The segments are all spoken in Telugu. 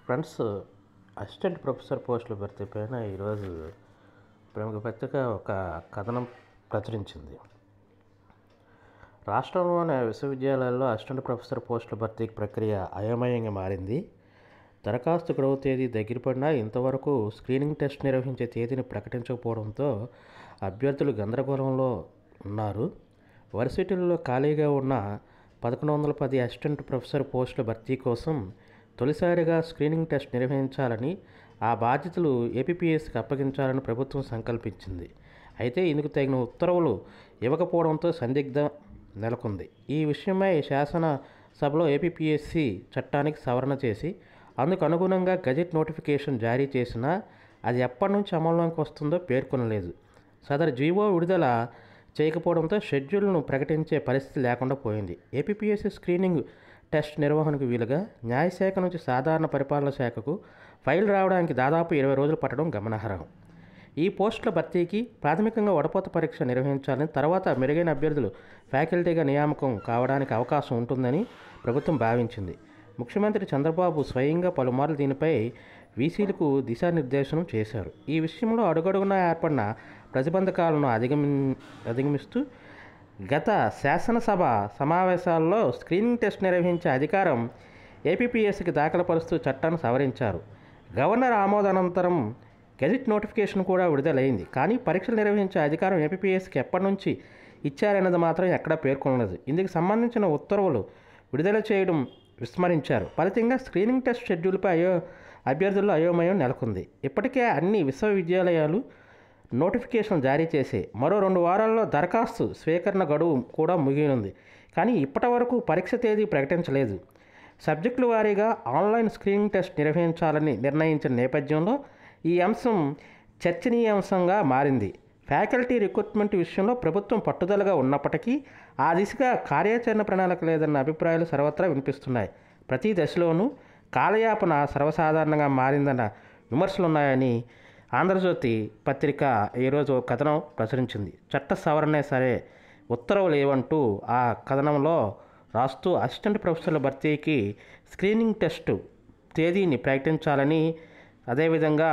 ఫ్రెండ్స్ అసిస్టెంట్ ప్రొఫెసర్ పోస్టుల భర్తీ పైన ఈరోజు ప్రముఖ పత్రిక ఒక కథనం ప్రచురించింది రాష్ట్రంలోని విశ్వవిద్యాలయాల్లో అసిస్టెంట్ ప్రొఫెసర్ పోస్టుల భర్తీ ప్రక్రియ అయోమయంగా మారింది దరఖాస్తు గడువు తేదీ దగ్గర పడినా ఇంతవరకు స్క్రీనింగ్ టెస్ట్ నిర్వహించే తేదీని ప్రకటించకపోవడంతో అభ్యర్థులు గందరగోళంలో ఉన్నారు వర్సిటీల్లో ఖాళీగా ఉన్న పదకొండు వందల పది అసిస్టెంట్ ప్రొఫెసర్ పోస్టుల భర్తీ కోసం తొలిసారిగా స్క్రీనింగ్ టెస్ట్ నిర్వహించాలని ఆ బాధ్యతలు ఏపీపీఎస్కి అప్పగించాలని ప్రభుత్వం సంకల్పించింది అయితే ఇందుకు తగిన ఉత్తర్వులు ఇవ్వకపోవడంతో సందిగ్ధం నెలకొంది ఈ విషయమై శాసన సభలో ఏపీపీఎస్సి చట్టానికి సవరణ చేసి అందుకు అనుగుణంగా గజెట్ నోటిఫికేషన్ జారీ చేసినా అది ఎప్పటి నుంచి అమల్లోకి వస్తుందో పేర్కొనలేదు సదరు జీవో విడుదల చేయకపోవడంతో షెడ్యూల్ను ప్రకటించే పరిస్థితి లేకుండా పోయింది ఏపీపీఎస్సీ స్క్రీనింగ్ టెస్ట్ నిర్వహణకు వీలుగా న్యాయశాఖ నుంచి సాధారణ పరిపాలన శాఖకు ఫైల్ రావడానికి దాదాపు ఇరవై రోజులు పట్టడం గమనార్హం ఈ పోస్టుల భర్తీకి ప్రాథమికంగా వడపోత పరీక్ష నిర్వహించాలని తర్వాత మెరుగైన అభ్యర్థులు ఫ్యాకల్టీగా నియామకం కావడానికి అవకాశం ఉంటుందని ప్రభుత్వం భావించింది ముఖ్యమంత్రి చంద్రబాబు స్వయంగా పలుమార్లు దీనిపై వీసీలకు దిశానిర్దేశనం చేశారు ఈ విషయంలో అడుగడుగునా ఏర్పడిన ప్రతిబంధకాలను అధిగమి అధిగమిస్తూ గత శాసనసభ సమావేశాల్లో స్క్రీనింగ్ టెస్ట్ నిర్వహించే అధికారం ఏపీపీఎస్సీకి దాఖలుపరుస్తూ చట్టాన్ని సవరించారు గవర్నర్ ఆమోదానంతరం గెజిట్ నోటిఫికేషన్ కూడా విడుదలైంది కానీ పరీక్షలు నిర్వహించే అధికారం ఏపీపీఎస్కి ఎప్పటి నుంచి ఇచ్చారన్నది మాత్రం ఎక్కడా పేర్కొనలేదు ఇందుకు సంబంధించిన ఉత్తర్వులు విడుదల చేయడం విస్మరించారు ఫలితంగా స్క్రీనింగ్ టెస్ట్ షెడ్యూల్పై అయో అభ్యర్థుల్లో అయోమయం నెలకొంది ఇప్పటికే అన్ని విశ్వవిద్యాలయాలు నోటిఫికేషన్ జారీ చేసి మరో రెండు వారాల్లో దరఖాస్తు స్వీకరణ గడువు కూడా ముగియనుంది కానీ ఇప్పటి వరకు పరీక్ష తేదీ ప్రకటించలేదు సబ్జెక్టుల వారీగా ఆన్లైన్ స్క్రీనింగ్ టెస్ట్ నిర్వహించాలని నిర్ణయించిన నేపథ్యంలో ఈ అంశం చర్చనీయాంశంగా మారింది ఫ్యాకల్టీ రిక్రూట్మెంట్ విషయంలో ప్రభుత్వం పట్టుదలగా ఉన్నప్పటికీ ఆ దిశగా కార్యాచరణ ప్రణాళిక లేదన్న అభిప్రాయాలు సర్వత్రా వినిపిస్తున్నాయి ప్రతి దశలోనూ కాలయాపన సర్వసాధారణంగా మారిందన్న విమర్శలున్నాయని ఆంధ్రజ్యోతి పత్రిక ఈరోజు కథనం ప్రచురించింది చట్ట సవరణే సరే ఉత్తర్వులు ఏవంటూ ఆ కథనంలో రాస్తూ అసిస్టెంట్ ప్రొఫెసర్ల భర్తీకి స్క్రీనింగ్ టెస్ట్ తేదీని ప్రకటించాలని అదేవిధంగా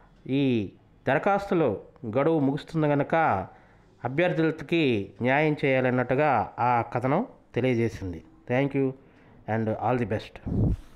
ఈ దరఖాస్తులు గడువు ముగుస్తుంది కనుక అభ్యర్థులకి న్యాయం చేయాలన్నట్టుగా ఆ కథనం తెలియజేసింది thank you and all the best